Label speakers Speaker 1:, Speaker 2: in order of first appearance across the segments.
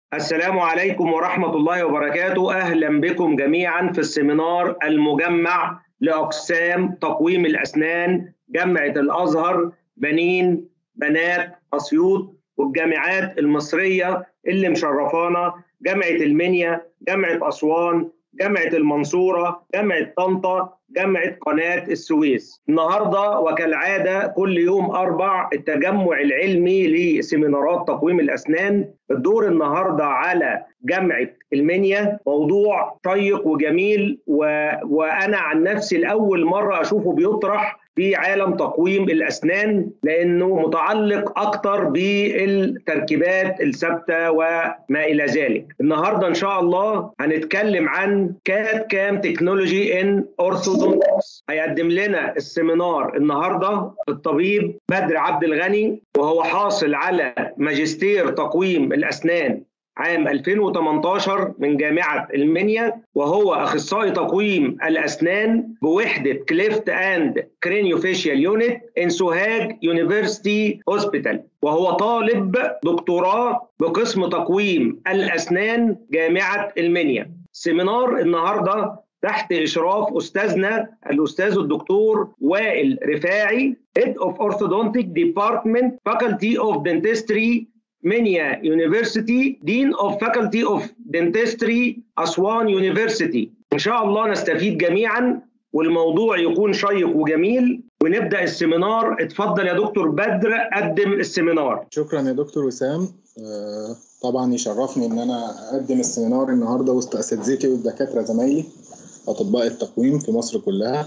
Speaker 1: السلام عليكم ورحمة الله وبركاته أهلا بكم جميعا في السيمينار المجمع لأقسام تقويم الأسنان جامعة الأزهر بنين بنات أسيوط والجامعات المصرية اللي مشرفانا جامعة المنيا جامعة أسوان جامعة المنصورة جامعة طنطا جامعة قناة السويس النهاردة وكالعادة كل يوم أربع التجمع العلمي لسيمينارات تقويم الأسنان الدور النهاردة على جامعة المنيا موضوع شيق وجميل و... وأنا عن نفسي لأول مرة أشوفه بيطرح في عالم تقويم الاسنان لانه متعلق اكتر بالتركيبات الثابته وما الى ذلك. النهارده ان شاء الله هنتكلم عن كات كام تكنولوجي ان اورثودونتكس. هيقدم لنا السيمينار النهارده الطبيب بدر عبد الغني وهو حاصل على ماجستير تقويم الاسنان عام 2018 من جامعة المنيا وهو أخصائي تقويم الأسنان بوحدة كليفت أند كرينيوفيشيال يونت إن سوهاج يونيفرسيتي هوسبيتال وهو طالب دكتوراه بقسم تقويم الأسنان جامعة المنيا سيمينار النهارده تحت اشراف استاذنا الاستاذ الدكتور وائل رفاعي Head of Orthodontic Department Faculty of Dentistry منيا يونيفرسيتي دين اوف فاكولتي اوف دنتستري اسوان يونيفرسيتي ان شاء الله نستفيد جميعا والموضوع يكون شيق وجميل ونبدا السيمينار اتفضل يا دكتور بدر قدم السيمينار
Speaker 2: شكرا يا دكتور وسام طبعا يشرفني ان انا اقدم السيمينار النهارده وسط اساتذتي والدكاتره زمايلي اطباء التقويم في مصر كلها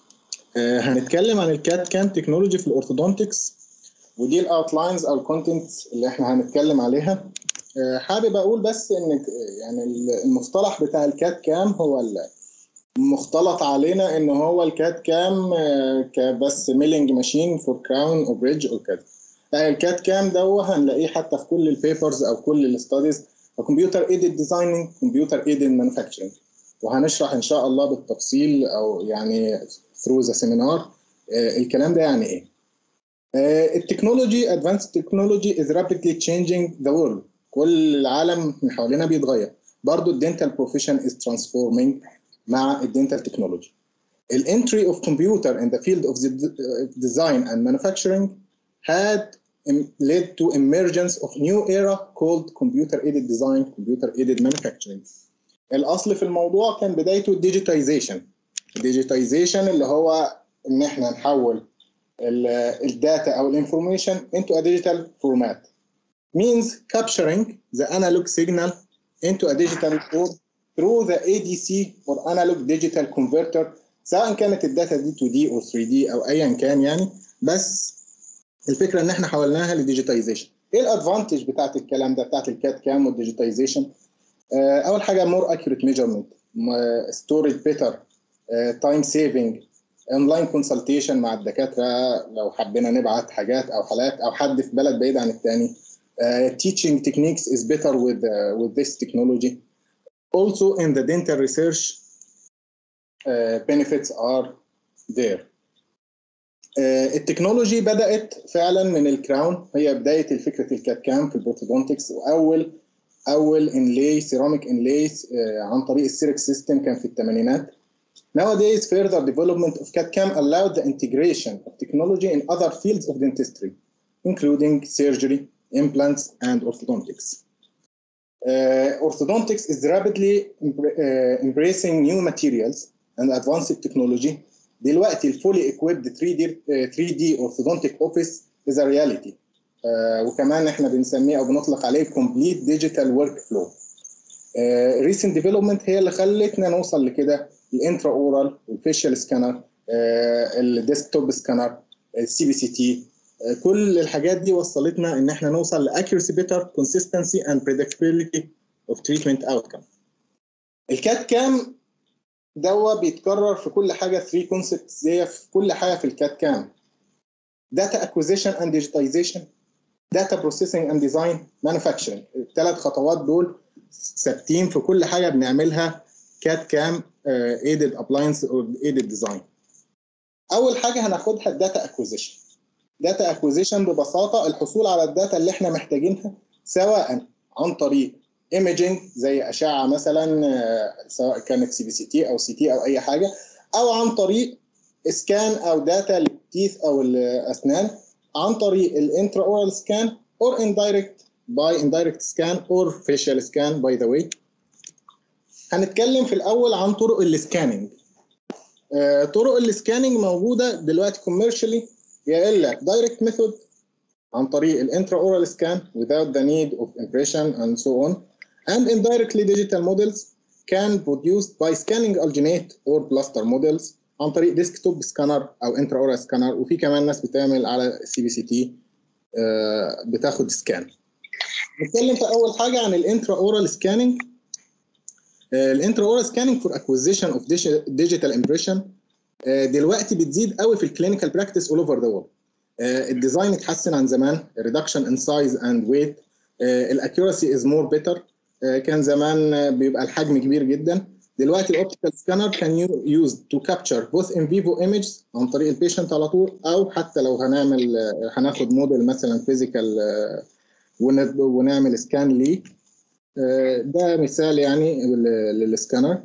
Speaker 2: هنتكلم عن الكات كام تكنولوجي في الاورثودونتكس ودي الاوتلاينز او الكونتنت اللي احنا هنتكلم عليها حابب اقول بس ان يعني المصطلح بتاع الكات كام هو مختلط علينا ان هو الكات كام كبس ميلينج ماشين فور كراون او بريدج او كده الكات كام ده هنلاقيه حتى في كل البيبرز او كل الاستاديز كمبيوتر ايدد ديزايننج كمبيوتر ايدد مانيفاكتشرنج وهنشرح ان شاء الله بالتفصيل او يعني ثرو ذا سيمينار الكلام ده يعني ايه التكنولوجي ادفانس تكنولوجي از رابيدلي تشينجينج ذا وورلد كل العالم من حوالينا بيتغير برضو الدنتال بروفيشن از ترانسفورمينج مع الدنتال تكنولوجي الانتري اوف كمبيوتر in the field of the design and manufacturing had led to emergence of new era called computer aided design computer aided manufacturing الاصل في الموضوع كان بدايته الديجيتايزيشن الديجيتايزيشن اللي هو ان احنا نحول الداتا او الانفورميشن into a digital format means capturing the analog signal into a digital form through the ADC or analog digital converter سواء كانت الداتا دي 2D او 3D او ايا كان يعني بس الفكره ان احنا حولناها لديجيتايزيشن ايه الادفانتج بتاعت الكلام ده بتاعت الكات كام والديجيتايزيشن اول حاجه مور اكيوريت ميجرمنت ستورج بيتر تايم سيفنج اونلاين كونسلتيشن مع الدكاتره لو حبينا نبعت حاجات او حالات او حد في بلد بعيد عن الثاني uh, teaching techniques is better with uh, with this technology also in the dental research uh, benefits are there uh, التكنولوجي بدات فعلا من الكراون هي بدايه فكره الكات كام في البروتودونتكس واول اول انلاي سيراميك انلاي عن طريق السيرك سيستم كان في الثمانينات Nowadays, further development of CAD-CAM allowed the integration of technology in other fields of dentistry, including surgery, implants, and orthodontics. Uh, orthodontics is rapidly uh, embracing new materials and advanced technology. دلوقتي الفولي equipped 3D, uh, 3D orthodontic office is a reality. Uh, وكمان احنا بنسميه او بنطلق عليه complete digital workflow. Uh, recent development هي اللي خلتنا نوصل لكده الانترا اورال والفيشيال سكانر الديسكتوب سكانر السي بي سي تي كل الحاجات دي وصلتنا ان احنا نوصل لاكيورسي بيتر كونسيستنسي اند بريدكتبيليتي اوف تريتمنت اوتكم الكات كام دوا بيتكرر في كل حاجه 3 كونسبتس زي في كل حاجه في الكات كام داتا اكوزيشن اند ديجيتايزيشن داتا بروسيسنج اند ديزاين مانيفاكتشرنج الثلاث خطوات دول ثابتين في كل حاجه بنعملها كات كام ايدد ابلاينس او ايدد ديزاين اول حاجه هناخدها الداتا اكوزيشن داتا اكوزيشن ببساطه الحصول على الداتا اللي احنا محتاجينها سواء عن طريق ايمجنج زي اشعه مثلا سواء كانت سي بي سي تي او سي تي او اي حاجه او عن طريق اسكان او داتا للتيث او الاسنان عن طريق الانترا اورال سكان or indirect by indirect scan or facial scan by the way هنتكلم في الاول عن طرق السكاننج آه، طرق السكاننج موجوده دلوقتي commercially يا الا direct method عن طريق الانترا اورال سكان without the need of impression and so on and indirectly digital models can produced by scanning alginate or plaster models عن طريق ديسكتوب سكانر او انترا اورال سكانر وفي كمان ناس بتعمل على سي بي سي تي بتاخد سكان نتكلم في اول حاجه عن الانترا اورال سكاننج الانترا اورال سكاننج فور اكوزيشن اوف ديجيتال امبريشن دلوقتي بتزيد قوي في الكلينيكال براكتس اول اوفر ذا وورلد الديزاين اتحسن عن زمان ريدكشن ان سايز اند ويت الاكيورسي از مور بيتر كان زمان بيبقى الحجم كبير جدا دلوقتي الاوبتيكال سكانر كان يوز تو كابتشر بوث ان فيفو ايمجز عن طريق البيشنت على طول او حتى لو هنعمل هناخد موديل مثلا فيزيكال ونعمل سكان ليه ده مثال يعني للسكانر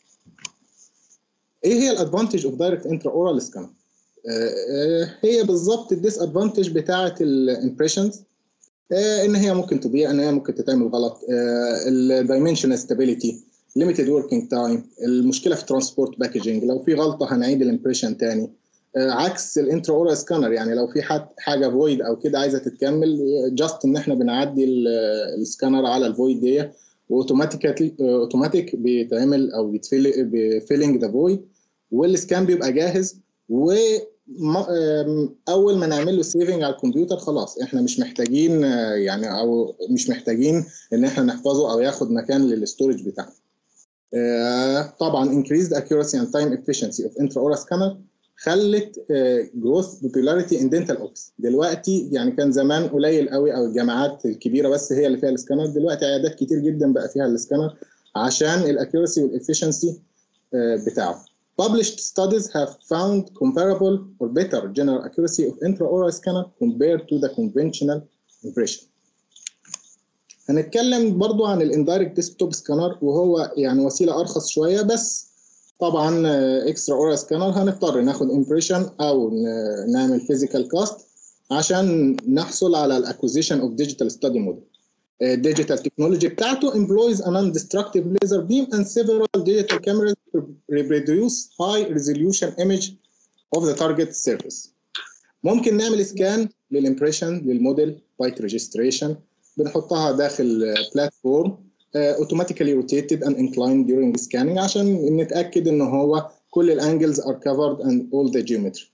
Speaker 2: ايه هي الادفانتج اوف دايركت انترا اورال سكانر هي بالظبط الديس ادفانتج بتاعه الامبريشنز ان هي ممكن تضيع ان هي ممكن تتعمل غلط الدايمنشنال ستابيليتي ليميتد وركينج تايم المشكله في ترانسبورت باكجينج لو في غلطه هنعيد الامبريشن تاني عكس الانترا اورال سكانر يعني لو في حد حاجه فويد او كده عايزه تتكمل جاست ان احنا بنعدي السكانر على الفويد دي واوتوماتيكالي اوتوماتيك بيتعمل او بفيلنج ذا فويد والسكان بيبقى جاهز و اول ما نعمل له سيفنج على الكمبيوتر خلاص احنا مش محتاجين يعني او مش محتاجين ان احنا نحفظه او ياخد مكان للستورج بتاعنا طبعا increased accuracy and time efficiency of intraoral scanner خلت جروث بوبولاريتي ان دنتال اوفيس دلوقتي يعني كان زمان قليل قوي او الجامعات الكبيره بس هي اللي فيها السكانر دلوقتي عيادات كتير جدا بقى فيها السكانر عشان الاكيورسي والافشنسي بتاعه Published studies have found comparable or better general accuracy of intraoral scanner compared to the conventional impression. هنتكلم برضو عن الاندايركت ديسكتوب سكانر وهو يعني وسيله ارخص شويه بس طبعا اكسترا اورال سكانر هنضطر ناخد امبريشن او نعمل فيزيكال كاست عشان نحصل على الاكوزيشن اوف ديجيتال ستادي موديل الديجيتال تكنولوجي بتاعته employs a non-destructive laser beam and several digital cameras to reproduce high resolution image of the target surface. ممكن نعمل سكان للامبريشن للموديل بايت ريجستريشن بنحطها داخل بلاتفورم اوتوماتيكالي روتيتد اند انكلايند during scanning عشان نتاكد ان هو كل الانجلز ار كفرد اند اول ذا جيومتري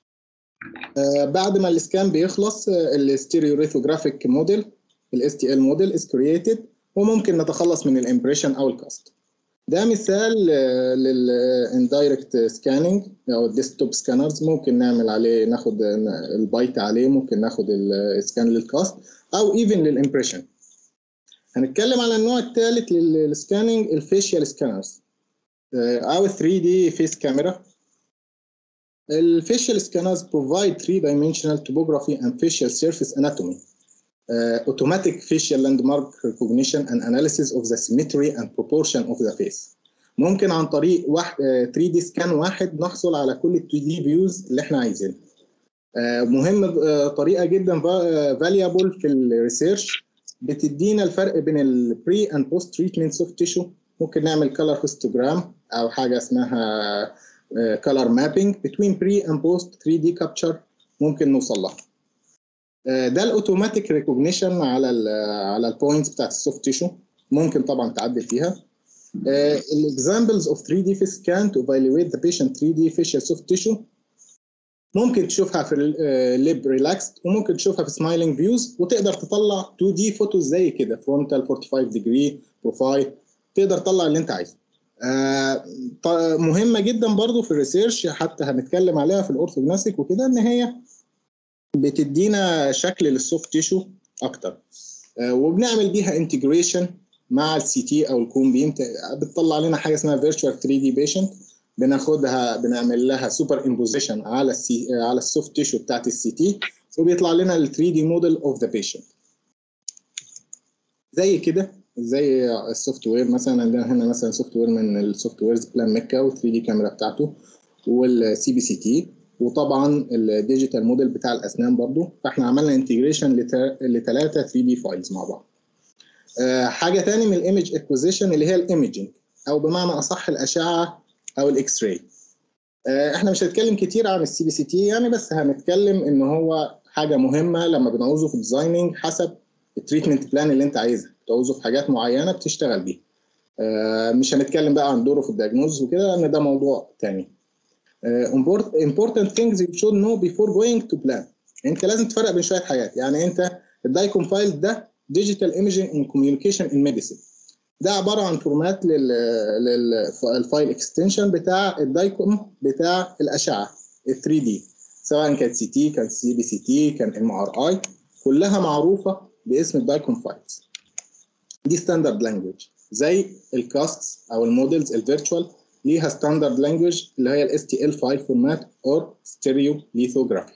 Speaker 2: بعد ما السكان بيخلص الستيريوريثوجرافيك موديل الاس تي ال موديل از كرييتد وممكن نتخلص من الامبريشن او الكاست ده مثال للاندايركت سكاننج او الديسكتوب سكانرز ممكن نعمل عليه ناخد البايت عليه ممكن ناخد السكان للكاست او ايفن للامبريشن هنتكلم على النوع الثالث للسكاننج الفيشيال سكانرز او 3 دي فيس كاميرا الفيشيال سكانرز provide three dimensional topography and facial surface anatomy uh, automatic facial landmark recognition and analysis of the symmetry and proportion of the face ممكن عن طريق واحد 3 دي سكان واحد نحصل على كل ال 2 دي فيوز اللي احنا عايزينها مهم طريقه جدا فاليبل في الريسيرش بتدينا الفرق بين البري اند بوست تريتمنت سوفت تيشو ممكن نعمل كلر هيستوجرام او حاجه اسمها كلر مابينج بتوين بري اند بوست 3 دي كابتشر ممكن نوصل لها ده الاوتوماتيك ريكوجنيشن على ال على البوينتس بتاعت السوفت تيشو ممكن طبعا تعدل فيها الاكزامبلز اوف 3 دي فيس سكان تو ايفالويت ذا بيشنت 3 دي فيشال سوفت تيشو ممكن تشوفها في الليب ريلاكسد وممكن تشوفها في سمايلنج فيوز وتقدر تطلع 2 دي فوتوز زي كده فرونتال 45 ديجري بروفايل تقدر تطلع اللي انت عايزه آه مهمه جدا برضو في الريسيرش حتى هنتكلم عليها في الاورثوجناستيك وكده ان هي بتدينا شكل للسوفت تيشو اكتر آه وبنعمل بيها انتجريشن مع السي تي او الكون بيم بتطلع لنا حاجه اسمها فيرتشوال 3 دي بيشنت بناخدها بنعمل لها سوبر امبوزيشن على السي على السوفت تيشو بتاعت السي تي وبيطلع لنا ال 3 دي موديل اوف ذا بيشنت زي كده زي السوفت وير مثلا عندنا هنا مثلا سوفت وير من السوفت ويرز بلان ميكا وال 3 دي كاميرا بتاعته والسي بي سي تي وطبعا الديجيتال موديل بتاع الاسنان برضو فاحنا عملنا انتجريشن لثلاثه 3 دي فايلز مع بعض آه، حاجه تاني من الايمج اكوزيشن اللي هي الايمجنج او بمعنى اصح الاشعه او الاكس راي احنا مش هنتكلم كتير عن السي بي سي تي يعني بس هنتكلم ان هو حاجه مهمه لما بنعوزه في الديزايننج حسب التريتمنت بلان اللي انت عايزها بتعوزه في حاجات معينه بتشتغل بيها آه، مش هنتكلم بقى عن دوره في الدياجنوز وكده لان ده موضوع تاني important things you should know before going to plan انت لازم تفرق بين شويه حاجات يعني انت الدايكوم فايل ده ديجيتال ايمجنج اند كوميونيكيشن ان ميديسين ده عباره عن فورمات للفايل اكستنشن بتاع الدايكوم بتاع الاشعه ال 3 دي سواء كانت سي تي كان سي بي سي تي كان ام ار اي كلها معروفه باسم الدايكوم فايلز دي ستاندرد لانجوج زي الكاستس او المودلز الفيرتشوال ليها ستاندرد لانجوج اللي هي الاس تي ال فايل فورمات اور ستيريو ليثوجرافي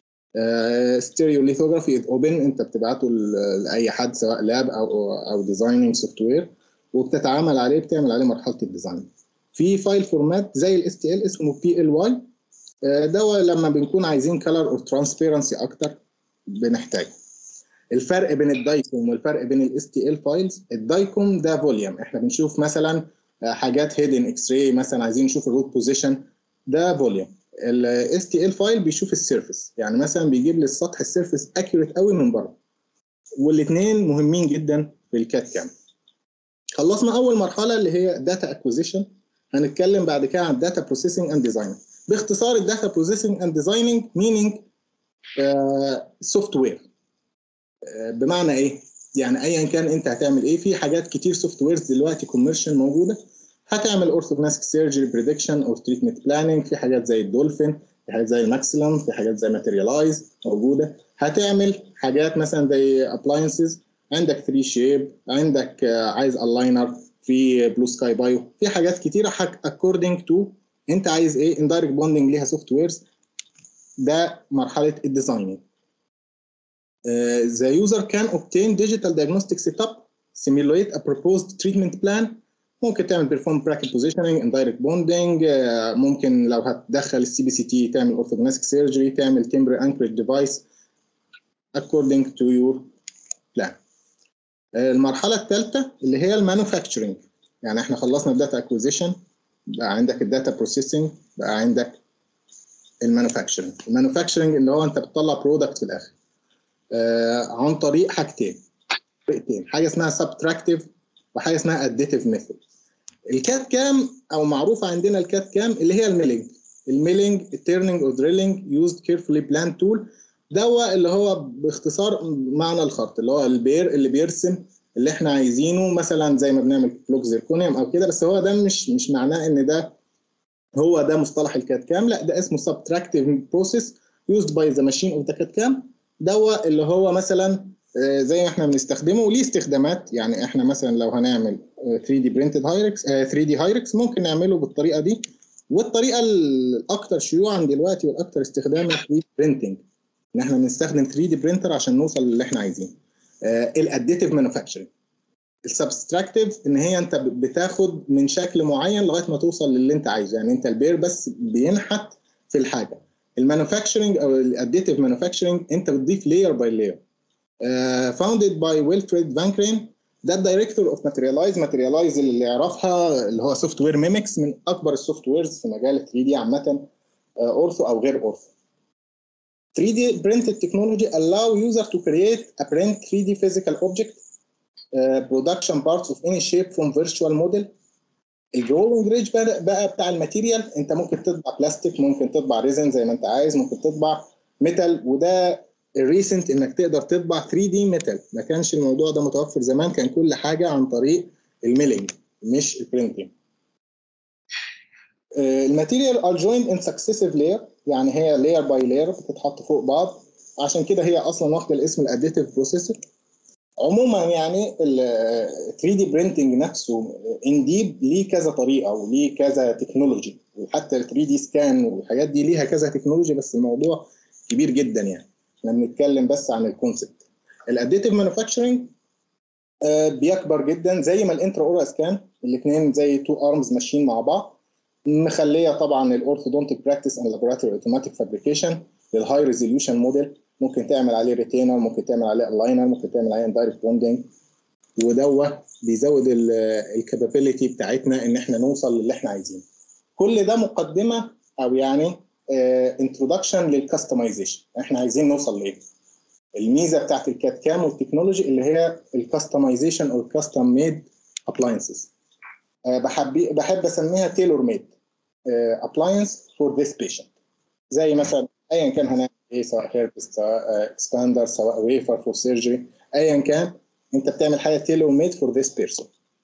Speaker 2: ستيريو ليثوجرافي اوبن انت بتبعته لاي حد سواء لاب او او ديزايننج سوفت وير وبتتعامل عليه بتعمل عليه مرحله الديزاين في فايل فورمات زي الاس تي ال اسمه بي ال واي ده لما بنكون عايزين كلر اور ترانسبيرنسي اكتر بنحتاجه الفرق بين الدايكوم والفرق بين الاس تي ال فايلز الدايكوم ده فوليوم احنا بنشوف مثلا حاجات هيدن اكس راي مثلا عايزين نشوف الروت بوزيشن ده فوليوم الاس تي ال فايل بيشوف السيرفيس يعني مثلا بيجيب لي السطح السيرفيس اكيوريت قوي من بره والاثنين مهمين جدا في الكات كام خلصنا اول مرحله اللي هي داتا اكوزيشن هنتكلم بعد كده عن داتا بروسيسنج اند ديزايننج باختصار الداتا بروسيسنج اند ديزايننج مينينج سوفت وير بمعنى ايه يعني ايا كان انت هتعمل ايه في حاجات كتير سوفت ويرز دلوقتي كوميرشال موجوده هتعمل اورثوجناسيك سيرجري بريدكشن او تريتمنت بلاننج في حاجات زي الدولفين في حاجات زي الماكسيلم في حاجات زي ماتيريالايز موجوده هتعمل حاجات مثلا زي ابلاينسز عندك 3 شيب عندك عايز الاينر في بلو سكاي بايو في حاجات كتيره اكوردنج تو انت عايز ايه اندايركت بوندنج ليها سوفت ويرز ده مرحله الديزايننج the user can obtain digital diagnostic setup simulate a proposed treatment plan ممكن تعمل perform bracket positioning indirect bonding ممكن لو هتدخل السي بي سي تي تعمل orthognathic surgery تعمل temporary anchorage device according to your plan المرحلة الثالثة اللي هي المانوفاكتشرنج يعني احنا خلصنا الداتا اكوزيشن بقى عندك الداتا بروسيسنج بقى عندك المانوفاكتشرنج المانوفاكتشرنج اللي هو انت بتطلع برودكت في الاخر آه عن طريق حاجتين طريقتين حاجه اسمها سبتراكتيف وحاجه اسمها اديتيف ميثود الكات كام او معروفه عندنا الكات كام اللي هي الميلينج الميلينج التيرنينج او دريلينج يوزد كيرفولي بلان تول دوا اللي هو باختصار معنى الخط اللي هو البير اللي بيرسم اللي احنا عايزينه مثلا زي ما بنعمل بلوك زيركونيوم او كده بس هو ده مش مش معناه ان ده هو ده مصطلح الكات كام لا ده اسمه سبتراكتيف بروسيس used by the machine of the CAD CAM دوا اللي هو مثلا زي ما احنا بنستخدمه وليه استخدامات يعني احنا مثلا لو هنعمل 3 دي برينتد هايركس 3 دي هايركس ممكن نعمله بالطريقه دي والطريقه الاكثر شيوعا دلوقتي والاكثر استخداما 3 دي برينتنج ان احنا بنستخدم 3 دي برينتر عشان نوصل للي احنا عايزينه الاديتيف مانيفاكتشرنج السبستراكتيف ان هي انت بتاخد من شكل معين لغايه ما توصل للي انت عايزه يعني انت البير بس بينحت في الحاجه المانيفاكتشرنج او الاديتيف مانيفاكتشرنج انت بتضيف لاير باي لاير فاوندد باي ويلفريد فانكرين ده الدايركتور اوف ماتيريالايز ماتيريالايز اللي يعرفها اللي هو سوفت وير ميمكس من اكبر السوفت ويرز في مجال 3 دي عامه اورثو او غير اورثو 3D printed technology allow user to create a print 3D physical object uh, production parts of any shape from virtual model الجروينج ريج بقى, بقى بتاع الماتيريال انت ممكن تطبع بلاستيك ممكن تطبع ريزن زي ما انت عايز ممكن تطبع ميتال وده الريسنت انك تقدر تطبع 3 دي ميتال ما كانش الموضوع ده متوفر زمان كان كل حاجه عن طريق الميلينج مش البرينتنج الماتيريال ار جويند ان سكسيسيف لاير يعني هي لاير باي لاير بتتحط فوق بعض عشان كده هي اصلا واخده الاسم الاديتيف بروسيسور عموما يعني ال 3 دي برينتنج نفسه انديب ليه كذا طريقه وليه كذا تكنولوجي وحتى ال 3 دي سكان والحاجات دي ليها كذا تكنولوجي بس الموضوع كبير جدا يعني احنا بنتكلم بس عن الكونسبت الاديتيف مانيفاكتشرنج آه، بيكبر جدا زي ما الانترا اورا سكان الاثنين زي تو ارمز ماشيين مع بعض مخليه طبعا الاورثودونتيك براكتس اند لابوراتوري اوتوماتيك فابريكيشن للهاي ريزوليوشن موديل ممكن تعمل عليه ريتينر ممكن تعمل عليه الاينر ممكن تعمل عليه دايركت بوندنج ودوه بيزود الكابابيلتي بتاعتنا ان احنا نوصل للي احنا عايزينه كل ده مقدمه او يعني انترودكشن للكستمايزيشن احنا عايزين نوصل لايه الميزه بتاعت الكات كام والتكنولوجي اللي هي الكستمايزيشن او الكاستم ميد ابلاينسز بحب بحب اسميها تيلور ميد ابلاينس فور ذيس بيشنت زي مثلا ايا كان هنعمل ايه سواء هيربس سواء اكسباندر سواء ويفر فور سيرجري ايا كان انت بتعمل حاجه تيلور ميد فور ذيس بيرسون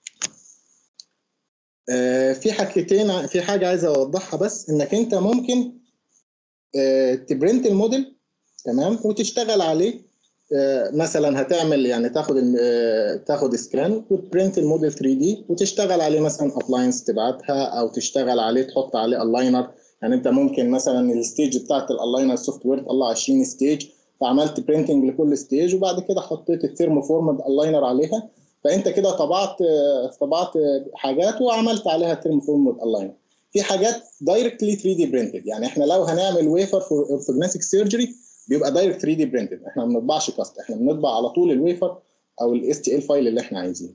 Speaker 2: في حاجتين في حاجه عايز اوضحها بس انك انت ممكن آه، تبرنت الموديل تمام وتشتغل عليه آه، مثلا هتعمل يعني تاخد الم- آه، تاخد سكان وتبرنت الموديل 3 دي وتشتغل عليه مثلا ابلاينس تبعتها او تشتغل عليه تحط عليه الاينر يعني انت ممكن مثلا الستيج بتاعت الالاينر سوفت وير تطلع 20 ستيج فعملت برينتنج لكل ستيج وبعد كده حطيت الثيرمو فورمد الاينر عليها فانت كده طبعت آه، طبعت آه، حاجات وعملت عليها ثيرمو فورمد الاينر في حاجات دايركتلي 3 دي برينتد يعني احنا لو هنعمل ويفر فور اورثوجناتيك سيرجري بيبقى دايركت 3 دي برينتد احنا ما بنطبعش كاست احنا بنطبع على طول الويفر او الاس تي ال فايل اللي احنا عايزينه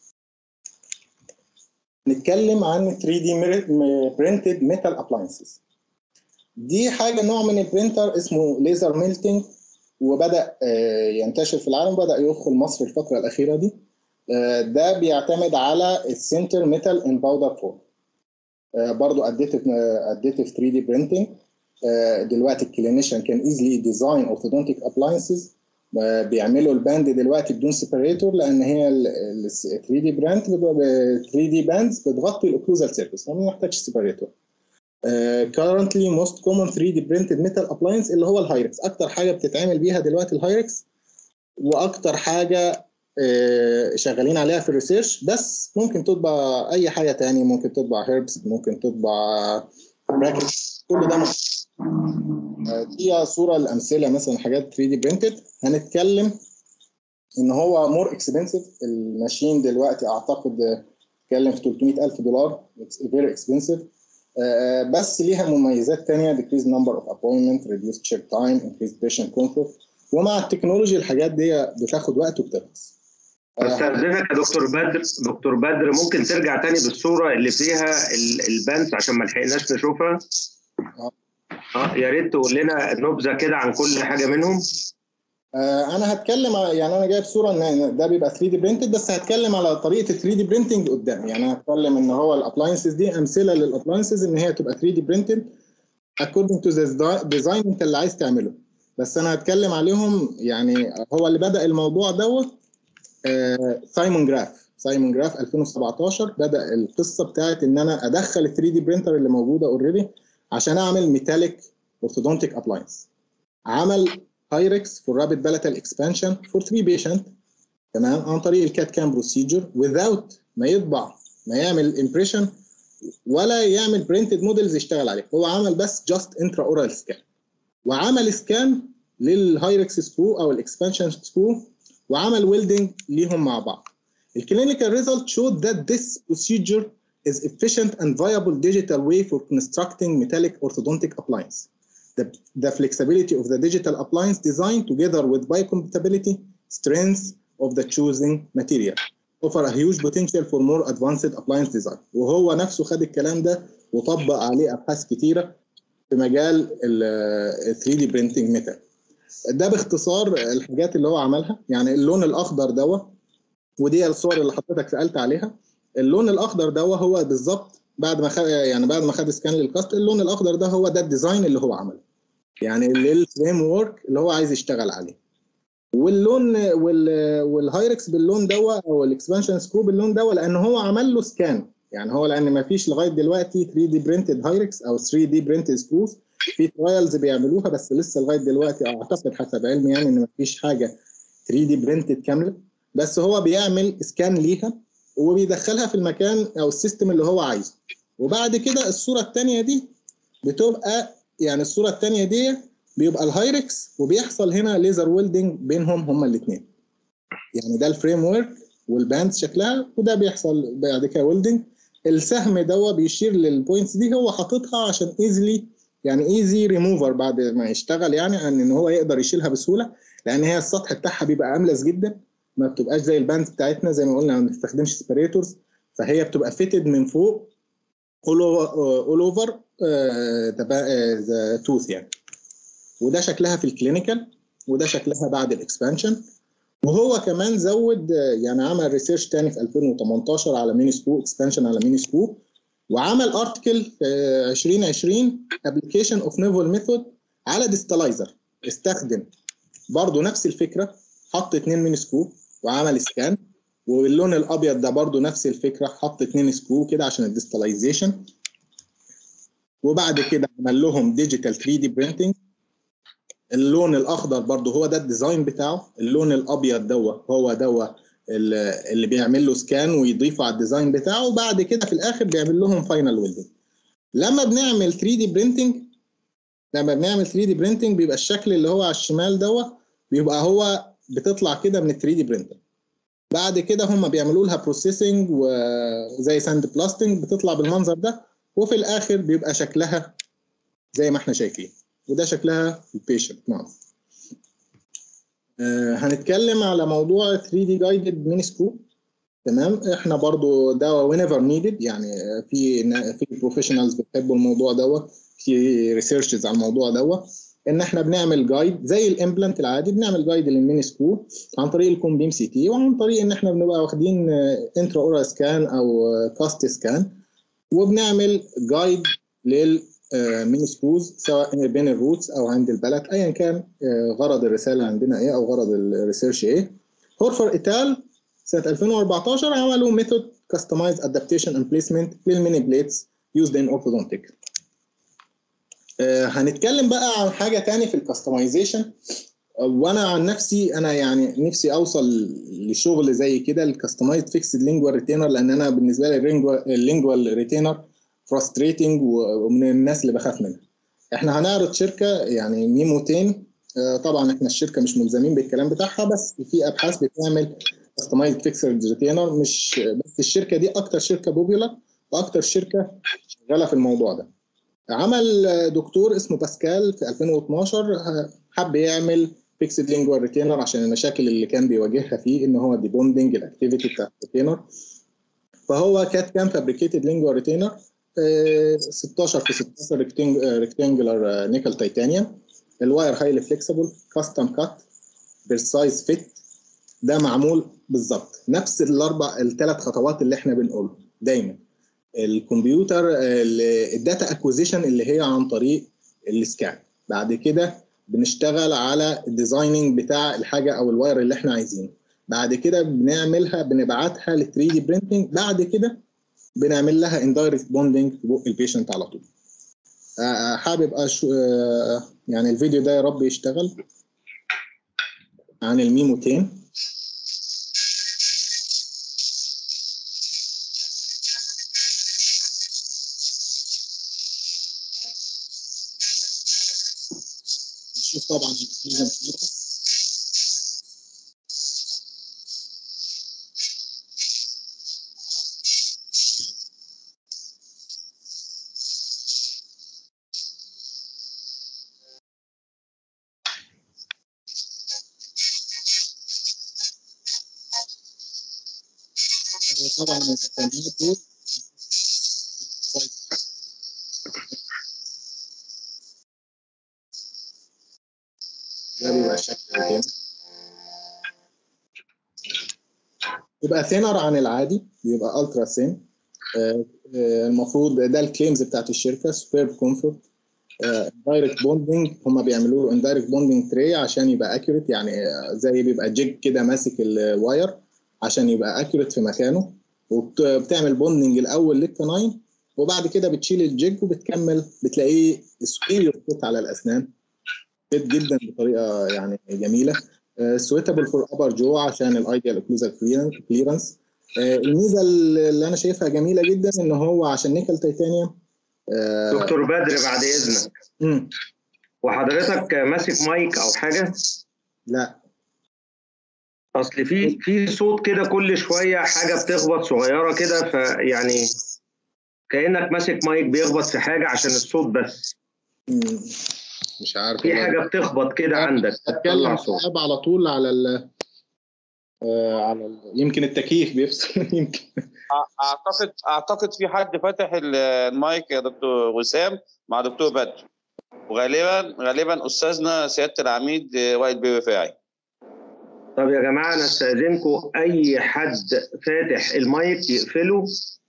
Speaker 2: نتكلم عن 3 دي برينتد ميتال ابلاينسز دي حاجه نوع من البرينتر اسمه ليزر ميلتنج وبدا آه، ينتشر في العالم بدا يدخل مصر الفتره الاخيره دي آه، ده بيعتمد على السنتر ميتال ان باودر فورم برضو اديتيف اديتيف 3 دي برينتنج دلوقتي الكلينيشن كان ايزلي ديزاين اورثودونتيك ابلاينسز بيعملوا الباند دلوقتي بدون سيبريتور لان هي ال 3 دي براند 3 دي باندز بتغطي الاوكلوزال سيرفيس ما بنحتاجش سيبريتور currently most common 3 دي printed metal appliance اللي هو الهايركس اكتر حاجه بتتعمل بيها دلوقتي الهايركس واكتر حاجه آه، شغالين عليها في الريسيرش بس ممكن تطبع اي حاجه تاني ممكن تطبع هيربس ممكن تطبع براكت كل ده ممكن. آه، دي صوره الامثله مثلا حاجات 3 دي برينتد هنتكلم ان هو مور اكسبنسيف الماشين دلوقتي اعتقد آه، اتكلم في 300000 دولار فيري اكسبنسيف بس ليها مميزات تانية decrease number of appointment reduce check time increase patient comfort ومع التكنولوجي الحاجات دي بتاخد وقت وبتخلص
Speaker 1: استاذنك يا دكتور بدر دكتور بدر ممكن ترجع تاني بالصوره اللي فيها ال- البانس عشان ما لحقناش نشوفها اه يا ريت تقول لنا نبذه كده عن كل حاجه منهم
Speaker 2: آه، انا هتكلم على- يعني انا جايب صوره ان ده بيبقى 3 دي برينتد بس هتكلم على طريقه ال 3 دي برينتنج قدام يعني انا هتكلم ان هو الابلاينسز دي امثله للابلاينسز ان هي تبقى 3 دي برينتد according to the design انت اللي عايز تعمله بس انا هتكلم عليهم يعني هو اللي بدا الموضوع دوت آه، سايمون جراف سايمون جراف 2017 بدا القصه بتاعت ان انا ادخل ال 3 دي برينتر اللي موجوده اوريدي عشان اعمل ميتاليك اورثودونتيك ابلاينس عمل هايركس فور رابيد بلاتال اكسبانشن فور 3 بيشنت تمام عن طريق الكات كام بروسيجر without ما يطبع ما يعمل امبريشن ولا يعمل برينتد موديلز يشتغل عليه هو عمل بس جاست انترا اورال سكان وعمل سكان للهايركس سكرو او الاكسبانشن سكرو وعمل ويلدنج ليهم مع بعض الكلينيكال ريزلت showed that this procedure is efficient and viable digital way for constructing metallic orthodontic appliance. The, the flexibility of the digital appliance design together with biocompatibility strength of the choosing material offer a huge potential for more advanced appliance design وهو نفسه خد الكلام ده وطبق عليه ابحاث كتيره في مجال ال 3 دي برينتنج ميتال ده باختصار الحاجات اللي هو عملها يعني اللون الاخضر دوت ودي الصور اللي حضرتك سالت عليها اللون الاخضر ده هو بالظبط بعد ما خد يعني بعد ما خد سكان للكاست اللون الاخضر ده هو ده الديزاين اللي هو عمله يعني الفريم ورك اللي هو عايز يشتغل عليه واللون وال والهايركس باللون دوت او الاكسبانشن سكرو باللون دوت لان هو عمل له سكان يعني هو لان ما فيش لغايه دلوقتي 3 دي برينتد هايركس او 3 دي برينتد سكروز في ترايلز بيعملوها بس لسه لغايه دلوقتي اعتقد حسب علمي يعني ان ما فيش حاجه 3 دي برينتد كامله بس هو بيعمل سكان ليها وبيدخلها في المكان او السيستم اللي هو عايزه وبعد كده الصوره الثانيه دي بتبقى يعني الصوره الثانيه دي بيبقى الهايركس وبيحصل هنا ليزر ويلدنج بينهم هما الاثنين يعني ده الفريم ورك والباندز شكلها وده بيحصل بعد كده ويلدنج السهم ده بيشير للبوينتس دي هو حاططها عشان ايزلي يعني ايزي ريموفر بعد ما يشتغل يعني ان هو يقدر يشيلها بسهوله لان هي السطح بتاعها بيبقى املس جدا ما بتبقاش زي الباندز بتاعتنا زي ما قلنا ما بنستخدمش سبريتورز فهي بتبقى فيتد من فوق اول اوفر ذا توث يعني وده شكلها في الكلينيكال وده شكلها بعد الاكسبانشن وهو كمان زود يعني عمل ريسيرش تاني في 2018 على ميني سكو اكسبانشن على ميني سكو وعمل ارتكل في 2020 ابلكيشن اوف نيفل ميثود على ديستلايزر استخدم برضه نفس الفكره حط اتنين ميني سكو وعمل سكان واللون الابيض ده برضه نفس الفكره حط اتنين سكرو كده عشان الديستلايزيشن وبعد كده عمل لهم ديجيتال 3 دي برينتنج اللون الاخضر برضه هو ده الديزاين بتاعه اللون الابيض دوا هو دوا اللي بيعمل له سكان ويضيفه على الديزاين بتاعه وبعد كده في الاخر بيعمل لهم فاينل ويلدنج لما بنعمل 3 دي برينتنج لما بنعمل 3 دي برينتنج بيبقى الشكل اللي هو على الشمال دوا بيبقى هو بتطلع كده من ال 3 دي برينتر بعد كده هم بيعملوا لها بروسيسنج وزي ساند بلاستنج بتطلع بالمنظر ده وفي الاخر بيبقى شكلها زي ما احنا شايفين وده شكلها في البيشنت ماوث آه هنتكلم على موضوع 3 دي جايدد ميني سكرو تمام احنا برضو ده وين ايفر نيدد يعني في في بروفيشنالز بيحبوا الموضوع دوت في ريسيرشز على الموضوع دوت ان احنا بنعمل جايد زي الامبلانت العادي بنعمل جايد للميني سكرو عن طريق الكوم بيم سي تي وعن طريق ان احنا بنبقى واخدين انترا اورا سكان او كاست سكان وبنعمل جايد للميني سكروز سواء بين الروتس او عند البلد ايا كان غرض الرساله عندنا ايه او غرض الريسيرش ايه هورفر ايتال سنه 2014 عملوا ميثود كاستمايز ادابتيشن اند بليسمنت للميني بليتس يوزد ان اورثودونتيك هنتكلم بقى عن حاجه تاني في الكاستمايزيشن وانا عن نفسي انا يعني نفسي اوصل لشغل زي كده الكاستمايزد فيكسد لينجوال ريتينر لان انا بالنسبه لي اللينجوال ريتينر فرستريتنج ومن الناس اللي بخاف منها احنا هنعرض شركه يعني ميموتين طبعا احنا الشركه مش ملزمين بالكلام بتاعها بس في ابحاث بتعمل كاستمايزد فيكسد ريتينر مش بس الشركه دي اكتر شركه بوبيولار واكتر شركه شغاله في الموضوع ده عمل دكتور اسمه باسكال في 2012 حب يعمل فيكسد لينجوال ريتينر عشان المشاكل اللي كان بيواجهها فيه ان هو ديبوندنج الاكتيفيتي بتاع الريتينر فهو كانت كان فابريكيتد لينجوال ريتينر 16 في 16 ريكتانجلر نيكل تيتانيوم الواير هايلي فليكسبل كاستم كات بالسايز فيت ده معمول بالظبط نفس الاربع الثلاث خطوات اللي احنا بنقولهم دايما الكمبيوتر الداتا اكوزيشن اللي هي عن طريق السكان بعد كده بنشتغل على الديزايننج بتاع الحاجه او الواير اللي احنا عايزينه بعد كده بنعملها بنبعتها لل 3 دي برينتنج بعد كده بنعمل لها اندايركت بوندنج في بق البيشنت على طول حابب أشو يعني الفيديو ده يا رب يشتغل عن الميموتين نشوف طبعا الديفيوجن بتاعتها طبعا الامكانيات دي ده بيبقى شكل الجيم يبقى ثينر عن العادي بيبقى الترا ثين المفروض ده الكليمز بتاعت الشركه سوبرب كومفورت دايركت بوندنج هم بيعملوا له اندايركت بوندنج تري عشان يبقى اكيوريت يعني زي بيبقى جيج كده ماسك الواير عشان يبقى اكيوريت في مكانه وبتعمل بوندنج الاول للكناين وبعد كده بتشيل الجيج وبتكمل بتلاقيه سوبيريور فيت على الاسنان فيت جدا بطريقه يعني جميله سويتابل فور ابر جو عشان الايديال اوكلوزال كليرنس الميزه اللي انا شايفها جميله جدا ان هو عشان نيكل تيتانيوم
Speaker 1: دكتور بدر بعد اذنك
Speaker 2: مم.
Speaker 1: وحضرتك ماسك مايك او حاجه
Speaker 2: لا
Speaker 1: اصل في في صوت كده كل شويه حاجه بتخبط صغيره كده فيعني كانك ماسك مايك بيخبط في حاجه عشان الصوت بس
Speaker 2: مم. مش عارف
Speaker 1: في
Speaker 2: والله.
Speaker 1: حاجه بتخبط كده عندك
Speaker 2: اتكلم
Speaker 1: طلع صوت
Speaker 2: صعب على طول على ال آه، على ال... يمكن التكييف بيفصل يمكن
Speaker 3: أع- اعتقد اعتقد في حد فاتح ال- المايك يا دكتور وسام مع دكتور بدر وغالبا غالبا استاذنا سياده العميد وائل بيه رفاعي
Speaker 1: طب يا جماعه انا استاذنكم اي حد فاتح المايك يقفله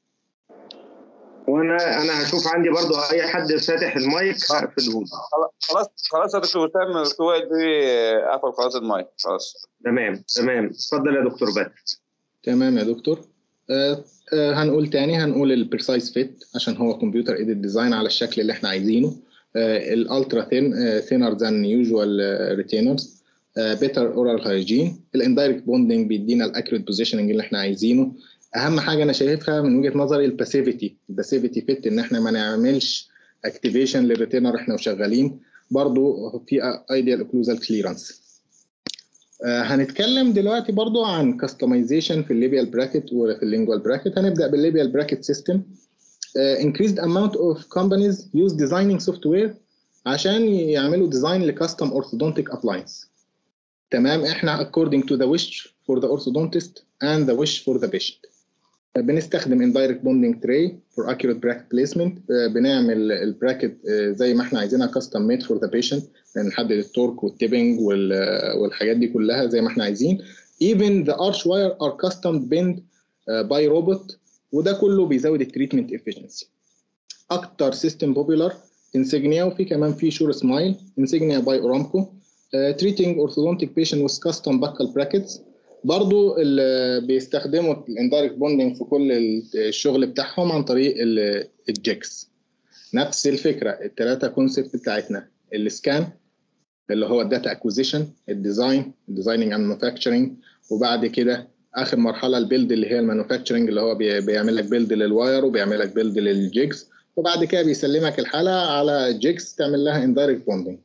Speaker 1: وانا انا هشوف عندي برضو اي حد فاتح المايك هقفله له.
Speaker 3: خلاص خلاص يا دكتور وسام دكتور وائل بيه قفل خلاص المايك خلاص
Speaker 1: تمام تمام اتفضل يا دكتور بدر
Speaker 2: تمام يا دكتور آه، آه، هنقول تاني هنقول البريسايز فيت عشان هو كمبيوتر ايديت ديزاين على الشكل اللي احنا عايزينه الالترا ثين ثينر ذان يوجوال ريتينرز بيتر اورال هايجين الاندايركت بوندنج بيدينا الاكيوريت بوزيشننج اللي احنا عايزينه اهم حاجه انا شايفها من وجهه نظري الباسيفيتي الباسيفيتي فيت ان احنا ما نعملش اكتيفيشن للريتينر احنا وشغالين برضو في ايديال اوكلوزال كليرنس هنتكلم دلوقتي برضو عن كاستمايزيشن في الليبيال براكت وفي اللينجوال براكت هنبدا بالليبيال براكت سيستم increased amount of companies use designing software عشان يعملوا ديزاين لكاستم orthodontic appliance تمام احنا according to the wish for the orthodontist and the wish for the patient بنستخدم indirect bonding tray for accurate bracket placement آه، بنعمل البراكت زي ما احنا عايزينها custom made for the patient نحدد التورك والتيبنج وال- والحاجات دي كلها زي ما احنا عايزين even the arch wire are custom bent uh, by robot وده كله بيزود التريتمنت efficiency اكتر سيستم بوبيلر انسجنيا وفي كمان في شور سمايل انسجنيا باي اورامكو تريتنج اورثودونتيك بيشنت وذ كاستم باكال براكتس برضو اللي بيستخدموا الاندايركت بوندنج في كل الشغل بتاعهم عن طريق ال- الجيكس نفس الفكره الثلاثه كونسبت بتاعتنا السكان اللي هو الداتا اكوزيشن الديزاين الديزايننج اند مانيفاكتشرنج وبعد كده اخر مرحله البيلد اللي هي المانيفاكتشرنج اللي هو بي- بيعمل لك بيلد للواير وبيعمل لك بيلد للجيكس وبعد كده بيسلمك الحاله على جيكس تعمل لها اندايركت بوندنج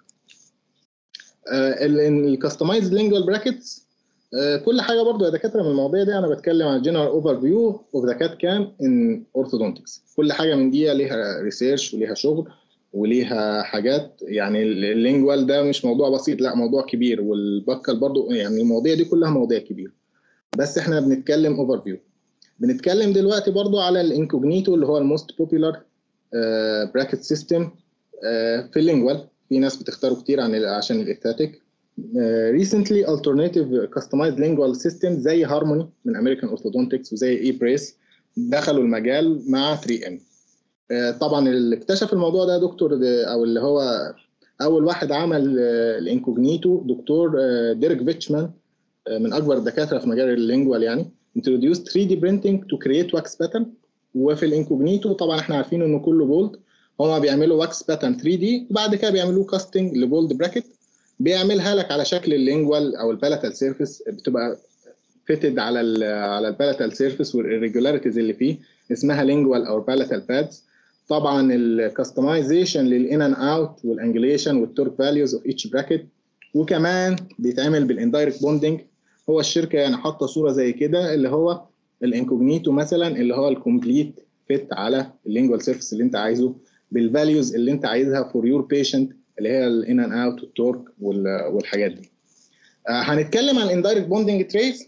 Speaker 2: الكستمايز لينجوال براكتس كل حاجه برضو يا دكاتره من المواضيع دي انا بتكلم عن جنرال اوفر فيو اوف ذا كات كام ان اورثودونتكس كل حاجه من دي ليها ريسيرش وليها شغل وليها حاجات يعني اللينجوال ده مش موضوع بسيط لا موضوع كبير والبكال برضو يعني المواضيع دي كلها مواضيع كبيره بس احنا بنتكلم اوفر فيو بنتكلم دلوقتي برضو على الانكوجنيتو اللي هو الموست بوبيلر براكت سيستم في اللينجوال في ناس بتختاره كتير عن عشان الاستاتيك ريسنتلي alternative customized lingual system زي هارموني من امريكان اورثودونتكس وزي اي بريس دخلوا المجال مع 3 ام طبعا اللي اكتشف الموضوع ده دكتور ده او اللي هو اول واحد عمل آه، الانكوجنيتو دكتور آه، ديريك فيتشمان آه، من اكبر الدكاتره في مجال اللينجوال يعني introduced 3D printing to create wax pattern وفي الانكوجنيتو طبعا احنا عارفين انه كله بولد هما بيعملوا واكس باترن 3 دي وبعد كده بيعملوه كاستنج لبولد براكت بيعملها لك على شكل اللينجوال او البالاتال سيرفيس بتبقى فيتد على ال على البالاتال سيرفيس والirregularities اللي فيه اسمها لينجوال او بالاتال بادز طبعا الكستمايزيشن للان اند اوت والانجليشن والتورك فاليوز اوف ايتش براكت وكمان بيتعمل بالاندايركت بوندنج هو الشركه يعني حاطه صوره زي كده اللي هو الانكوجنيتو مثلا اللي هو الكومبليت فيت على اللينجوال سيرفيس اللي انت عايزه بالفاليوز اللي انت عايزها فور يور بيشنت اللي هي الان اند اوت والتورك والحاجات دي آه هنتكلم عن الاندايركت بوندنج تريس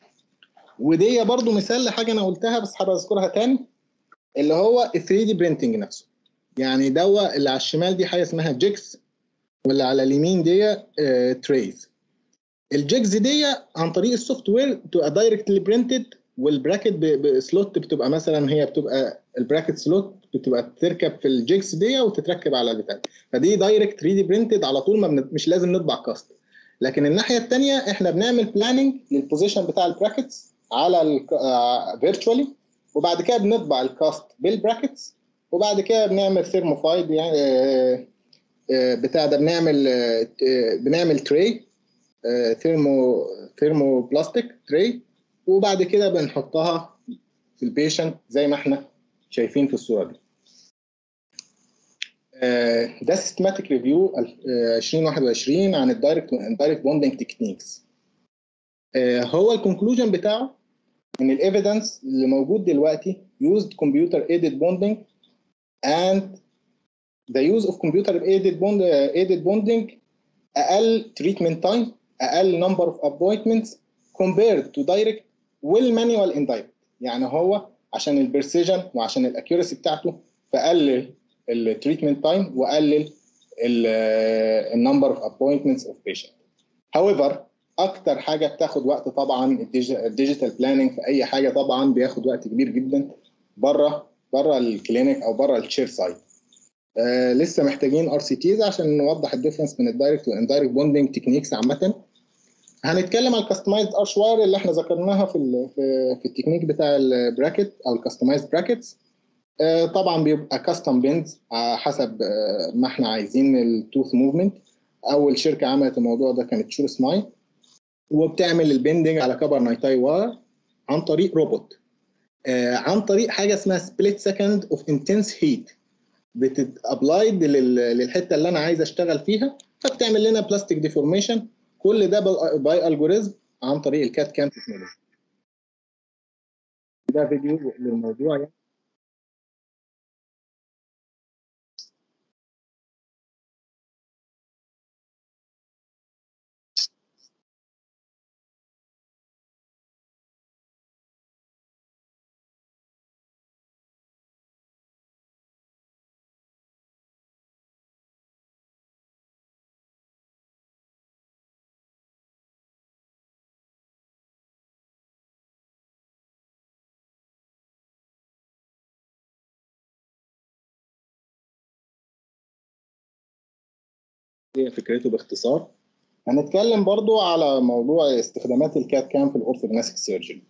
Speaker 2: ودي برضو مثال لحاجه انا قلتها بس حابب اذكرها تاني اللي هو ال 3 دي برينتنج نفسه يعني دوا اللي على الشمال دي حاجه اسمها جيكس واللي على اليمين دي آه تريز الجيكس دي عن طريق السوفت وير بتبقى دايركتلي برينتد والبراكت بسلوت بتبقى مثلا هي بتبقى البراكت سلوت بتبقى تركب في الجيكس دي وتتركب على البتاع فدي دايركت 3 دي برينتد على طول ما بن... مش لازم نطبع كاست لكن الناحيه الثانيه احنا بنعمل بلاننج للبوزيشن بتاع البراكتس على فيرتشوالي وبعد كده بنطبع الكاست بالبراكتس وبعد كده بنعمل ثيرموفايد يعني آه، آه، بتاع ده بنعمل آه، آه، بنعمل تري ثيرمو ثيرمو بلاستيك تري وبعد كده بنحطها في البيشنت زي ما احنا شايفين في الصوره دي آه، ده سيستماتيك ريفيو 2021 عن الدايركت اندايركت بوندنج تكنيكس هو الكونكلوجن بتاعه ان الايفيدنس اللي موجود دلوقتي used computer aided bonding and the use of computer aided bond aided bonding اقل treatment time اقل number of appointments compared to direct والمانيوال indirect يعني هو عشان البرسيجن وعشان الاكيورسي بتاعته فقلل التريتمنت تايم وقلل النمبر اوف ابوينتمنتس اوف بيشنت however اكتر حاجه بتاخد وقت طبعا الديجيتال بلاننج في اي حاجه طبعا بياخد وقت كبير جدا بره بره الكلينيك او بره الشير سايت آه لسه محتاجين ار سي تيز عشان نوضح الديفرنس بين الدايركت والاندايركت بوندنج تكنيكس عامه هنتكلم على الكاستمايزد ارش واير اللي احنا ذكرناها في ال في, في التكنيك بتاع البراكت او الكاستمايزد براكتس آه طبعا بيبقى كاستم بينز حسب آه ما احنا عايزين التوث موفمنت اول شركه عملت الموضوع ده كانت شور سمايل وبتعمل البندنج على كبر نايتاي واير عن طريق روبوت آه عن طريق حاجه اسمها سبليت سكند اوف انتنس هيت بتتابلايد للحته اللي انا عايز اشتغل فيها فبتعمل لنا بلاستيك ديفورميشن كل ده باي الجوريزم عن طريق الكات كام تكنولوجي ده فيديو للموضوع يعني هي فكرته باختصار هنتكلم برضو على موضوع استخدامات الكات كام في الاورثوجناسيك سيرجري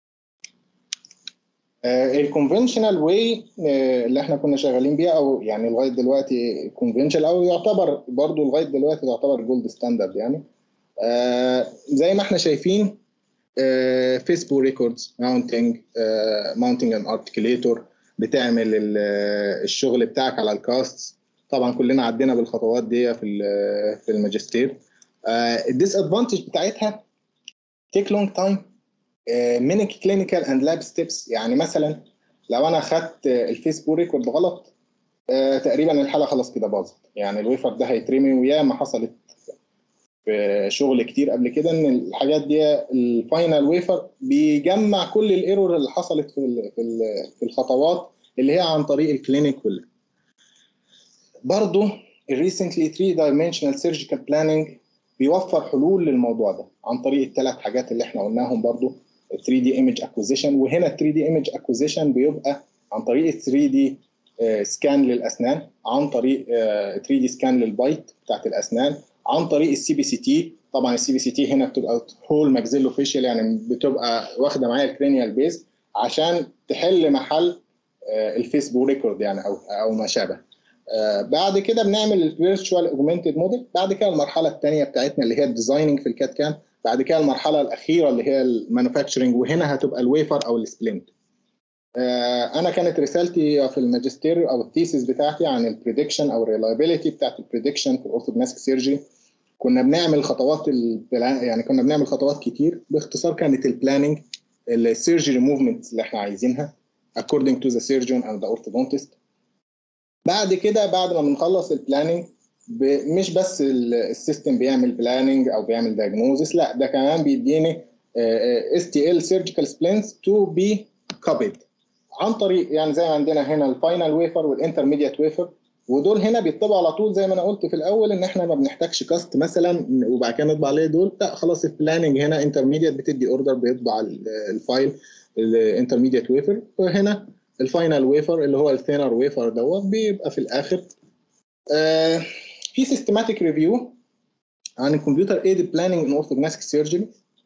Speaker 2: الكونفنشنال واي اللي احنا كنا شغالين بيها او يعني لغايه دلوقتي كونفنشنال او يعتبر برضو لغايه دلوقتي تعتبر جولد ستاندرد يعني آه زي ما احنا شايفين فيسبو ريكوردز ماونتنج ماونتنج ان ارتكليتور بتعمل الشغل بتاعك على الكاست طبعا كلنا عدينا بالخطوات دي في في الماجستير الديس ادفانتج بتاعتها تيك لونج تايم من كلينيكال اند لاب ستيبس يعني مثلا لو انا خدت الفيسبوك ريكورد غلط تقريبا الحاله خلاص كده باظت يعني الويفر ده هيترمي وياما حصلت في شغل كتير قبل كده ان الحاجات دي الفاينل ويفر بيجمع كل الايرور اللي حصلت في في الخطوات اللي هي عن طريق الكلينيك كلها برضه الريسنتلي 3 دايمنشنال سيرجيكال بلاننج بيوفر حلول للموضوع ده عن طريق الثلاث حاجات اللي احنا قلناهم برضه 3 دي ايمج اكوزيشن وهنا 3 دي ايمج اكوزيشن بيبقى عن طريق 3 دي سكان للاسنان عن طريق 3 دي سكان للبايت بتاعت الاسنان عن طريق السي بي سي تي طبعا السي بي سي تي هنا بتبقى هول ماكسيلو فيشل يعني بتبقى واخده معايا الكرينيال بيز عشان تحل محل الفيسبوك ريكورد يعني او او ما شابه آه بعد كده بنعمل الفيرتشوال اوجمانتد موديل بعد كده المرحله الثانيه بتاعتنا اللي هي الديزايننج في الكات كام بعد كده المرحله الاخيره اللي هي المانيفاكتشرنج وهنا هتبقى الويفر او السبلنت آه انا كانت رسالتي في الماجستير او الثيسيس بتاعتي عن البريدكشن او الريلايبيليتي بتاعت البريدكشن في الاورثوجناسيك سيرجري كنا بنعمل خطوات يعني كنا بنعمل خطوات كتير باختصار كانت البلاننج السيرجري موفمنتس اللي احنا عايزينها according to the surgeon and the orthodontist بعد كده بعد ما بنخلص البلاننج مش بس السيستم بيعمل بلاننج او بيعمل دايجنوزس لا ده كمان بيديني اس تي ال سيرجيكال سبلينز تو بي كابيد عن طريق يعني زي ما عندنا هنا الفاينل ويفر والانترميديت ويفر ودول هنا بيطبعوا على طول زي ما انا قلت في الاول ان احنا ما بنحتاجش كاست مثلا وبعد كده نطبع عليه دول لا خلاص البلاننج هنا انترميديت بتدي اوردر بيطبع الفايل الانترميديت ويفر وهنا الفاينل ويفر اللي هو الثينر ويفر دوت بيبقى في الاخر آه في سيستماتيك ريفيو عن الكمبيوتر ايدد بلاننج ان اورثوجناسيك سيرجري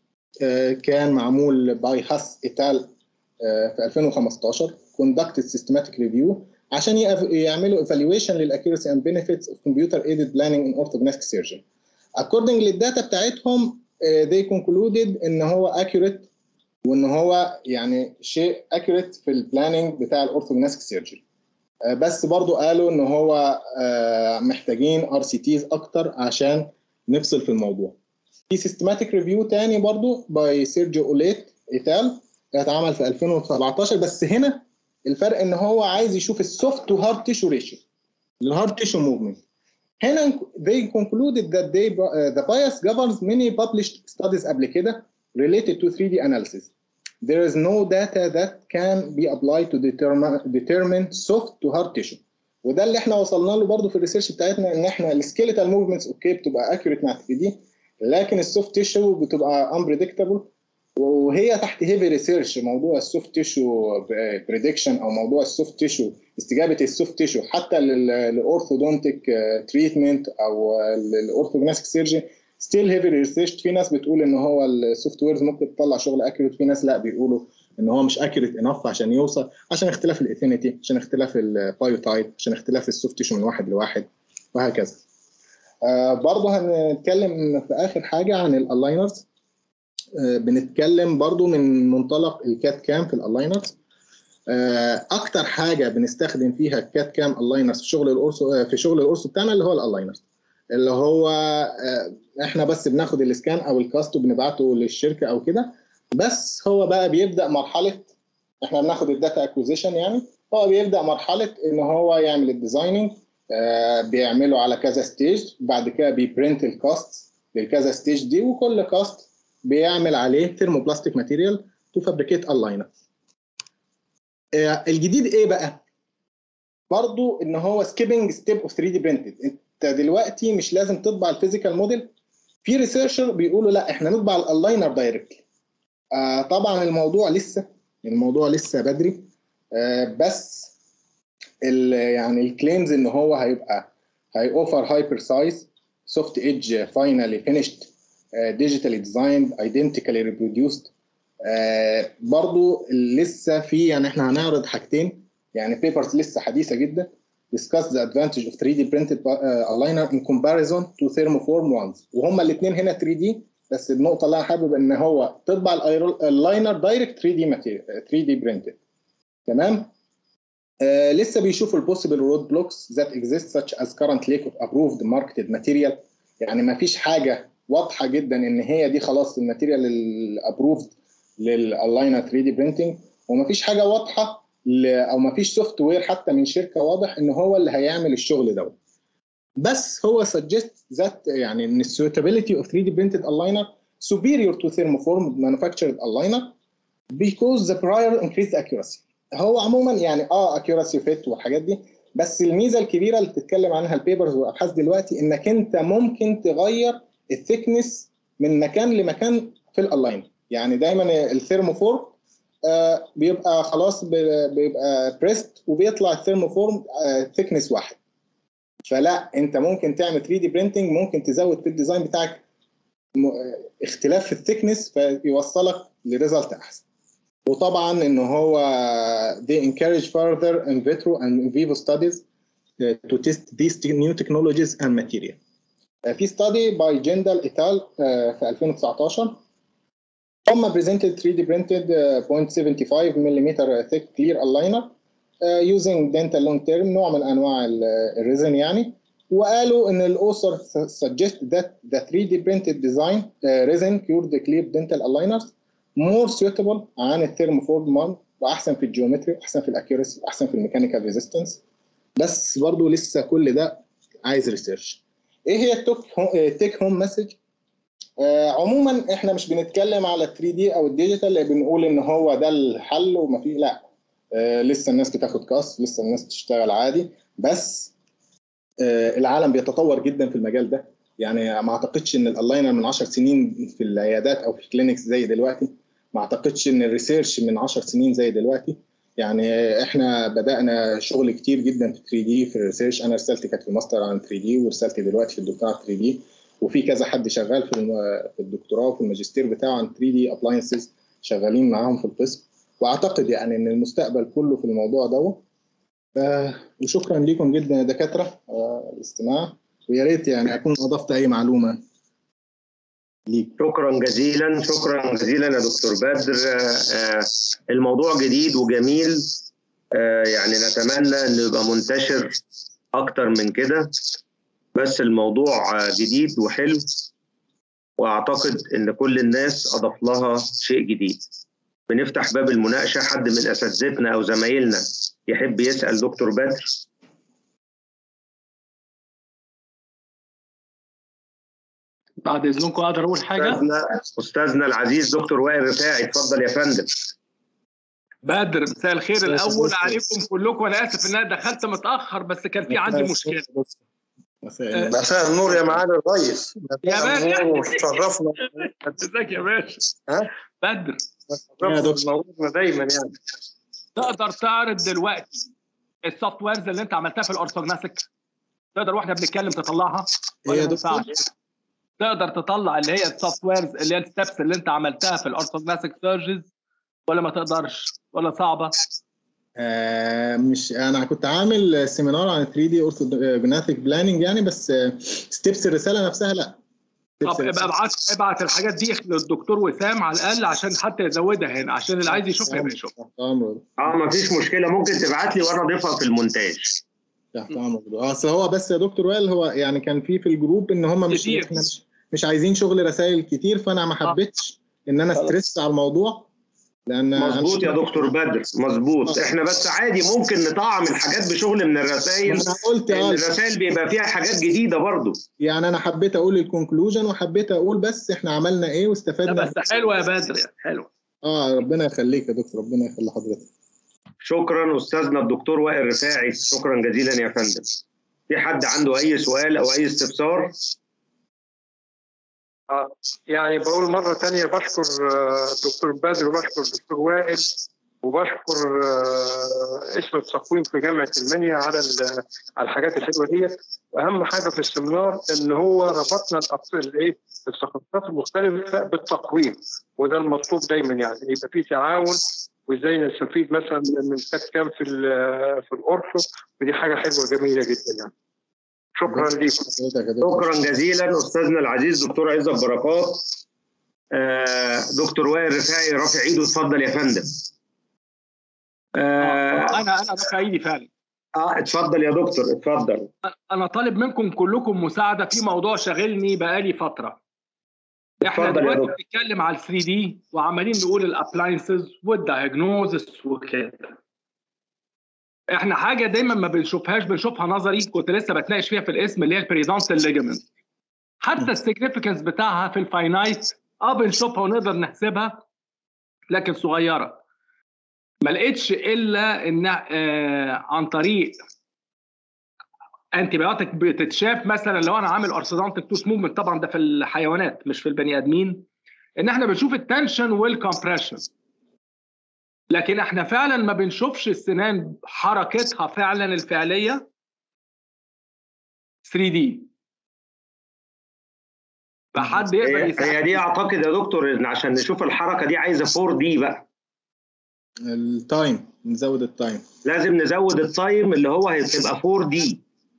Speaker 2: كان معمول باي هاس ايتال آه في 2015 conducted systematic review عشان يعملوا evaluation للاكيورسي and benefits of computer aided planning in orthognostic surgery. According للداتا بتاعتهم uh, they concluded ان هو accurate وان هو يعني شيء accurate في البلاننج بتاع الاورثوجناسيك سيرجري. uh, بس برضو قالوا ان هو uh, محتاجين ار سي تيز اكتر عشان نفصل في الموضوع. في سيستماتيك ريفيو تاني برضو باي سيرجيو اوليت ايتال اتعمل في 2017 بس هنا الفرق ان هو عايز يشوف السوفت تو هارد تيشو ريشيو الهارد تيشو موفمنت هنا they concluded that they, uh, the bias governs many published studies قبل كده related to 3D analysis. There is no data that can be applied to determine, determine soft to hard tissue. وده اللي احنا وصلنا له برضه في الريسيرش بتاعتنا ان احنا السكيلتال موفمنتس اوكي بتبقى اكيوريت مع 3 دي لكن السوفت تيشو بتبقى unpredictable وهي تحت هيفي ريسيرش موضوع السوفت تيشو بريدكشن او موضوع السوفت تيشو استجابه السوفت تيشو حتى للاورثودونتيك تريتمنت او الاورثوجناستيك سيرجي ستيل هيفي ريسيرش في ناس بتقول ان هو السوفت ويرز ممكن تطلع شغل اكيوريت في ناس لا بيقولوا ان هو مش اكيوريت انف عشان يوصل عشان اختلاف الاثينيتي عشان اختلاف البايوتايب عشان اختلاف السوفت تيشو من واحد لواحد وهكذا آه برضه هنتكلم في اخر حاجه عن الالاينرز آه بنتكلم برضه من منطلق الكات كام في الالاينرز آه اكتر حاجه بنستخدم فيها الكات كام الاينرز في شغل القرص في شغل القرص بتاعنا اللي هو الالاينرز اللي هو احنا بس بناخد الاسكان او الكاست وبنبعته للشركه او كده بس هو بقى بيبدا مرحله احنا بناخد الداتا اكوزيشن يعني هو بيبدا مرحله ان هو يعمل الديزايننج آه بيعمله على كذا ستيج بعد كده بيبرنت الكاست للكذا ستيج دي وكل كاست بيعمل عليه ثيرموبلاستيك ماتيريال تو فابريكيت الاينر آه الجديد ايه بقى برضو ان هو سكيبنج ستيب اوف 3 دي برنتد انت دلوقتي مش لازم تطبع الفيزيكال موديل في ريسيرشر بيقولوا لا احنا نطبع الالاينر دايركتلي آه طبعا الموضوع لسه الموضوع لسه بدري آه بس ال يعني الكليمز ان هو هيبقى هي اوفر هايبر سايز سوفت ايدج فاينالي فينيشد ديجيتالي ديزايند ايدنتيكالي ريبروديوسد برضو لسه في يعني احنا هنعرض حاجتين يعني بيبرز لسه حديثه جدا discuss the advantage of 3D printed uh, aligner in comparison to thermoform ones وهما الاثنين هنا 3D بس النقطة اللي أنا حابب إن هو تطبع اللاينر دايركت 3 دي ماتيريال 3 دي برينتد تمام آه لسه بيشوفوا البوسيبل رود بلوكس ذات اكزيست such as current lack of approved marketed material يعني ما فيش حاجة واضحة جدا إن هي دي خلاص الماتيريال الابروفد للالاينر 3 دي برينتنج وما فيش حاجة واضحة او ما فيش سوفت وير حتى من شركه واضح ان هو اللي هيعمل الشغل دوت بس هو suggest that يعني ان suitability of 3D printed aligner superior to thermoformed manufactured aligner because the prior increased accuracy هو عموما يعني اه accuracy fit والحاجات دي بس الميزه الكبيره اللي بتتكلم عنها البيبرز والابحاث دلوقتي انك انت ممكن تغير الثيكنس من مكان لمكان في الالاينر يعني دايما الثيرموفورم آه بيبقى خلاص بيبقى بريست وبيطلع الثيرموفورم آه ثيكنس واحد فلا انت ممكن تعمل 3 دي برينتنج ممكن تزود في الديزاين بتاعك اختلاف في الثيكنس فيوصلك لريزلت احسن وطبعا ان هو they encourage further in vitro and in vivo studies to test these new technologies and material. في study by Jendal et al في 2019 هم presented 3D printed 0.75 mm thick clear aligner using dental long term نوع من انواع الريزن يعني وقالوا ان الاوثر suggest that the 3D printed design uh, resin cured the clear dental aligners more suitable عن الثيرموفورم واحسن في الجيومتري واحسن في الاكيورسي واحسن في الميكانيكال ريزيستنس بس برضو لسه كل ده عايز ريسيرش ايه هي التيك هوم مسج آه عموما احنا مش بنتكلم على 3 دي او الديجيتال اللي بنقول ان هو ده الحل وما فيه لا آه لسه الناس بتاخد كاس لسه الناس تشتغل عادي بس آه العالم بيتطور جدا في المجال ده يعني ما اعتقدش ان الالاينر من 10 سنين في العيادات او في الكلينكس زي دلوقتي ما اعتقدش ان الريسيرش من 10 سنين زي دلوقتي يعني احنا بدانا شغل كتير جدا في 3 دي في الريسيرش انا رسالتي كانت في الماستر عن 3 دي ورسالتي دلوقتي في الدكتوراه 3 دي وفي كذا حد شغال في في الدكتوراه وفي الماجستير بتاعه عن 3 دي ابلاينسز شغالين معاهم في القسم واعتقد يعني ان المستقبل كله في الموضوع دوت آه وشكرا لكم جدا يا دكاتره آه الاستماع ويا ريت يعني اكون اضفت اي معلومه
Speaker 1: ليك شكرا جزيلا شكرا جزيلا يا دكتور بدر آه الموضوع جديد وجميل آه يعني نتمنى انه يبقى منتشر اكتر من كده بس الموضوع جديد وحلو واعتقد ان كل الناس اضاف لها شيء جديد بنفتح باب المناقشه حد من اساتذتنا او زمايلنا يحب يسال دكتور بدر
Speaker 4: بعد اذنكم اقدر اقول حاجه
Speaker 1: استاذنا استاذنا العزيز دكتور وائل رفاعي اتفضل يا فندم
Speaker 4: بدر مساء الخير الاول عليكم كلكم وانا اسف ان انا دخلت متاخر بس كان في عندي مشكله
Speaker 2: مساء
Speaker 5: مساء النور يا معالي الرئيس
Speaker 4: يا
Speaker 5: مساء
Speaker 4: باشا.
Speaker 5: النور وشرفنا
Speaker 4: ازيك يا باشا
Speaker 5: ها؟
Speaker 4: بدر
Speaker 2: يا دكتور.
Speaker 5: شرفنا بموجودنا دايما يعني
Speaker 4: تقدر تعرض دلوقتي السوفت ويرز اللي انت عملتها في الاورثوجناسيك تقدر واحنا بنتكلم تطلعها
Speaker 2: إيه
Speaker 4: ولا
Speaker 2: يا
Speaker 4: ما
Speaker 2: دكتور؟
Speaker 4: ينفعش؟ تقدر تطلع اللي هي السوفت ويرز اللي هي الستبس اللي انت عملتها في الاورثوجناسيك سيرجز ولا ما تقدرش ولا صعبه
Speaker 2: آه مش انا كنت عامل سيمينار عن 3 دي اورثوجناثيك بلاننج يعني بس ستيبس الرساله نفسها لا
Speaker 4: طب
Speaker 2: steps
Speaker 4: ابقى
Speaker 2: الرسالة.
Speaker 4: ابعت ابعت الحاجات دي للدكتور وسام على الاقل عشان حتى يزودها هنا عشان اللي عايز يشوفها يبقى يشوفها
Speaker 2: تحت امرك
Speaker 1: اه مفيش مشكله ممكن تبعت لي وانا اضيفها في المونتاج
Speaker 2: تحت امرك اصل هو بس يا دكتور وائل هو يعني كان في في الجروب ان هم مش
Speaker 4: كتير.
Speaker 2: احنا مش, مش عايزين شغل رسائل كتير فانا ما حبيتش ان انا ستريس على الموضوع لان
Speaker 1: مظبوط يا دكتور بدر مظبوط احنا بس عادي ممكن نطعم الحاجات بشغل من الرسائل
Speaker 2: انا قلت
Speaker 1: لان
Speaker 2: اه
Speaker 1: الرسائل بيبقى فيها حاجات جديده برضو
Speaker 2: يعني انا حبيت اقول الكونكلوجن وحبيت اقول بس احنا عملنا ايه
Speaker 4: لا
Speaker 2: واستفدنا
Speaker 4: بس حلوه يا بدر حلوه
Speaker 2: اه ربنا يخليك يا دكتور ربنا يخلي حضرتك
Speaker 1: شكرا استاذنا الدكتور وائل رفاعي شكرا جزيلا يا فندم في حد عنده اي سؤال او اي استفسار
Speaker 5: آه، يعني بقول مرة تانية بشكر آه، الدكتور بدر وبشكر الدكتور وائل وبشكر آه، اسم التقويم في جامعة المنيا على ال- على الحاجات الحلوة دي وأهم حاجة في السمينار إن هو ربطنا الأقس- الإيه التخصصات المختلفة بالتقويم وده المطلوب دايما يعني يبقى في تعاون وازاي نستفيد مثلا من كات كام في ال- في الأورثو ودي حاجة حلوة جميلة جدا يعني شكرا لكم
Speaker 2: حضرتك يا دكتور
Speaker 1: شكرا جزيلا استاذنا العزيز دكتور عزت بركات آه، دكتور وائل رفاعي رافع ايده اتفضل يا فندم آه,
Speaker 4: انا انا رافع ايدي فعلا
Speaker 1: اه اتفضل يا دكتور اتفضل
Speaker 4: انا طالب منكم كلكم مساعده في موضوع شاغلني بقالي فتره احنا
Speaker 1: اتفضل يا
Speaker 4: دلوقتي
Speaker 1: دكتور.
Speaker 4: بنتكلم على ال 3 دي وعمالين نقول الابلاينسز والدايجنوزس وكده احنا حاجه دايما ما بنشوفهاش بنشوفها نظري كنت لسه بتناقش فيها في الاسم اللي هي البريدونتال ليجمنت حتى السيجنفكنس بتاعها في الفاينايت اه بنشوفها ونقدر نحسبها لكن صغيره ما لقيتش الا ان آه عن طريق انتي بايوتيك بتتشاف مثلا لو انا عامل ارثودونتيك توث موفمنت طبعا ده في الحيوانات مش في البني ادمين ان احنا بنشوف التنشن والكمبريشن لكن احنا فعلا ما بنشوفش السنان حركتها فعلا الفعليه 3 دي فحد يقدر
Speaker 1: هي هي
Speaker 4: يساعد
Speaker 1: دي اعتقد يا دكتور ان عشان نشوف الحركه دي عايزه 4 دي بقى
Speaker 2: التايم نزود التايم
Speaker 1: لازم نزود التايم اللي هو هتبقى 4 دي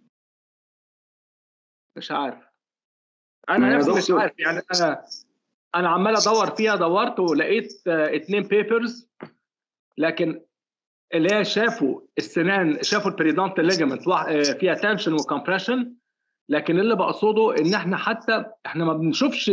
Speaker 4: مش عارف
Speaker 1: ما
Speaker 4: انا
Speaker 1: يا
Speaker 4: نفسي مش
Speaker 1: دكتور.
Speaker 4: عارف يعني انا انا عمال ادور فيها دورت ولقيت آه، اتنين بيبرز لكن اللي هي شافوا السنان شافوا البريدونتال ليجمنت فيها تنشن وكمبريشن لكن اللي بقصده ان احنا حتى احنا ما بنشوفش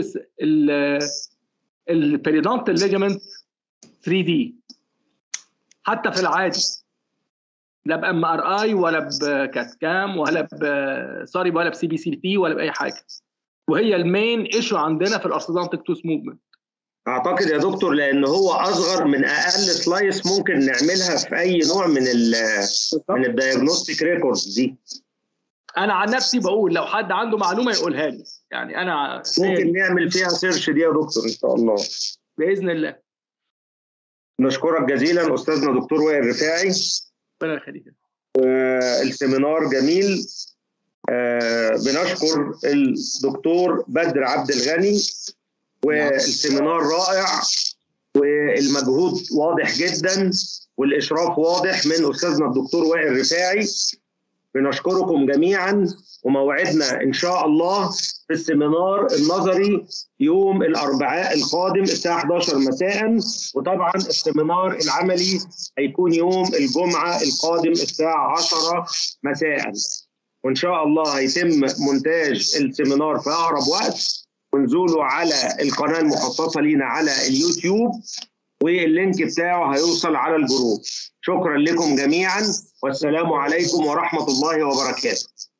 Speaker 4: البريدونتال ليجمنت 3 دي حتى في العادي لا بام ار اي ولا بكات كام ولا ب سوري ولا بسي بي سي تي ولا باي حاجه وهي المين ايشو عندنا في الارثودونتيك توث موفمنت
Speaker 1: اعتقد يا دكتور لان هو اصغر من اقل سلايس ممكن نعملها في اي نوع من ال من الدايجنوستيك ريكوردز دي
Speaker 4: انا عن نفسي بقول لو حد عنده معلومه يقولها لي يعني انا
Speaker 1: ممكن نعمل فيها سيرش دي يا دكتور ان شاء الله
Speaker 4: باذن الله
Speaker 1: نشكرك جزيلا استاذنا دكتور وائل رفاعي
Speaker 4: ربنا يخليك
Speaker 1: آه، السيمينار جميل آه، بنشكر الدكتور بدر عبد الغني والسيمينار رائع والمجهود واضح جدا والاشراف واضح من استاذنا الدكتور وائل رفاعي بنشكركم جميعا وموعدنا ان شاء الله في السيمينار النظري يوم الاربعاء القادم الساعه 11 مساء وطبعا السيمينار العملي هيكون يوم الجمعه القادم الساعه 10 مساء وان شاء الله هيتم مونتاج السيمينار في اقرب وقت وانزلوا على القناه المخصصه لينا على اليوتيوب واللينك بتاعه هيوصل على الجروب شكرا لكم جميعا والسلام عليكم ورحمه الله وبركاته